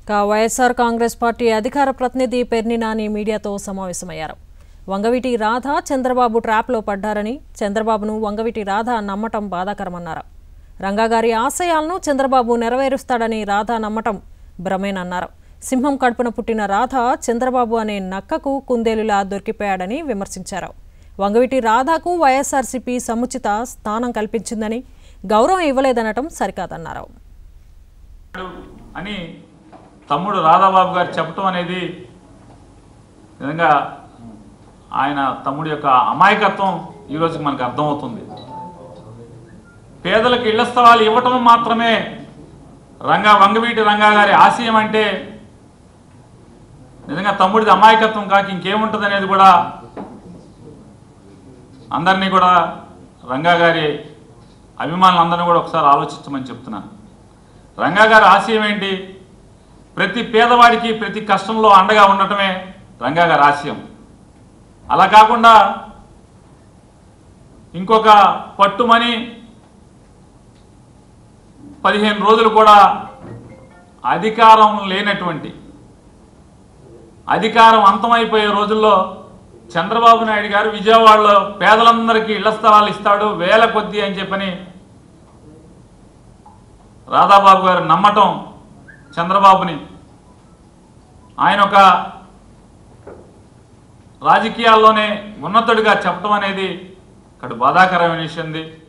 ఇక వైఎస్ఆర్ కాంగ్రెస్ పార్టీ అధికార ప్రతినిధి పెర్ని నాని మీడియాతో సమావేశమయ్యారు వంగవీటి రాధ చంద్రబాబు ట్రాప్లో పడ్డారని చంద్రబాబును వంగవీటి రాధ నమ్మటం బాధాకరమన్నారు రంగాగారి ఆశయాలను చంద్రబాబు నెరవేరుస్తాడని రాధ నమ్మటం భ్రమేనన్నారు సింహం కడుపున పుట్టిన రాధ చంద్రబాబు అనే నక్కకు కుందేలులా దొరికిపోయాడని విమర్శించారు వంగవీటి రాధకు వైఎస్ఆర్సీపీ సముచిత స్థానం కల్పించిందని గౌరవం ఇవ్వలేదనటం సరికాదన్నారు అని తమ్ముడు రాధాబాబు గారు చెప్పటం అనేది నిజంగా ఆయన తమ్ముడి యొక్క అమాయకత్వం ఈరోజు మనకు అర్థమవుతుంది పేదలకు ఇళ్ల స్థలాలు ఇవ్వటం మాత్రమే రంగా వంగవీటి రంగా గారి ఆశయం అంటే నిజంగా తమ్ముడిది అమాయకత్వం కాక ఇంకేముంటుంది అనేది కూడా అందరినీ కూడా రంగా గారి అభిమానులందరినీ కూడా ఒకసారి ఆలోచించమని చెప్తున్నాను రంగా గారి ఆశయం ఏంటి ప్రతి పేదవాడికి ప్రతి కష్టంలో అండగా ఉండటమే రంగా గారి ఆశయం అలా కాకుండా ఇంకొక పట్టుమని పదిహేను రోజులు కూడా అధికారం లేనటువంటి అధికారం అంతమైపోయే రోజుల్లో చంద్రబాబు నాయుడు గారు విజయవాడలో పేదలందరికీ ఇళ్ల స్థలాలు ఇస్తాడు వేల కొద్దీ అని చెప్పని రాధాబాబు గారు నమ్మటం చంద్రబాబుని ఆయన ఒక రాజకీయాల్లోనే ఉన్నతుడిగా చెప్పడం అనేది ఇక్కడ బాధాకరమైన విషయం